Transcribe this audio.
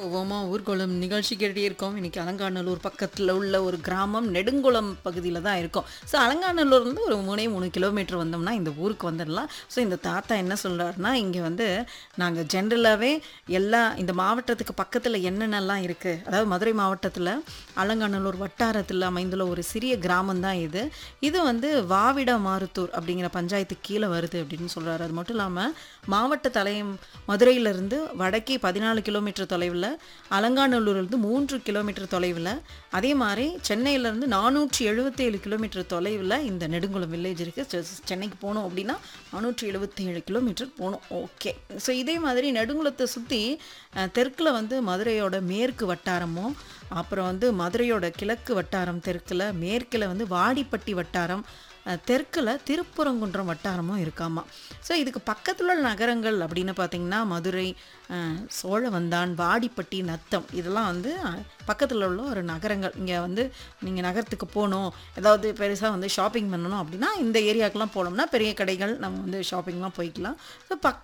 ஓமா ஊர்கோளம் நிகழ்ச்சி கேட்டுட்டே இருக்கோம் இன்னைக்கு அலங்காநல்லூர் பக்கத்தில் உள்ள ஒரு கிராமம் நெடுங்குளம் பகுதியில் தான் இருக்கும் ஸோ அலங்காநல்லூர்லேருந்து ஒரு மூணே மூணு கிலோமீட்டர் வந்தோம்னா இந்த ஊருக்கு வந்துடலாம் ஸோ இந்த தாத்தா என்ன சொல்கிறாருன்னா இங்கே வந்து நாங்கள் ஜென்ரலாகவே எல்லா இந்த மாவட்டத்துக்கு பக்கத்தில் என்னென்னலாம் இருக்குது அதாவது மதுரை மாவட்டத்தில் அலங்காநல்லூர் வட்டாரத்தில் அமைந்துள்ள ஒரு சிறிய கிராமம் தான் இது இது வந்து வாவிட மாருத்தூர் அப்படிங்கிற பஞ்சாயத்து கீழே வருது அப்படின்னு சொல்கிறாரு அது மட்டும் இல்லாமல் மாவட்ட தலையம் மதுரையிலிருந்து வடக்கே பதினாலு கிலோமீட்டர் தொலைவில் அலங்காநல்லூர்லேருந்து மூன்று கிலோமீட்டர் தொலைவில் அதே மாதிரி சென்னையிலேருந்து நானூற்றி எழுபத்தேழு கிலோமீட்டர் தொலைவில் இந்த நெடுங்குளம் வில்லேஜ் இருக்குது சென்னைக்கு போகணும் அப்படின்னா நானூற்றி எழுபத்தேழு கிலோமீட்டர் போகணும் ஓகே ஸோ இதே மாதிரி நெடுங்குளத்தை சுற்றி தெற்கில் வந்து மதுரையோட மேற்கு வட்டாரமும் அப்புறம் வந்து மதுரையோட கிழக்கு வட்டாரம் தெற்கில் மேற்கில் வந்து வாடிப்பட்டி வட்டாரம் அஹ், தெற்குல திருப்புறங்குன்றம் வட்டாரமும் இருக்காமா ஸோ இதுக்கு பக்கத்தில் உள்ள நகரங்கள் அப்படின்னு பார்த்தீங்கன்னா மதுரை அஹ், சோழவந்தான் வாடிப்பட்டி நத்தம் இதெல்லாம் வந்து பக்கத்தில் உள்ள ஒரு நகரங்கள் இங்கே வந்து நீங்கள் நகரத்துக்கு போகணும் ஏதாவது பெருசாக வந்து ஷாப்பிங் பண்ணணும் அப்படின்னா இந்த ஏரியாக்கெலாம் போனோம்னா பெரிய கடைகள் நம்ம வந்து ஷாப்பிங்லாம் போய்க்கலாம் ஸோ பக்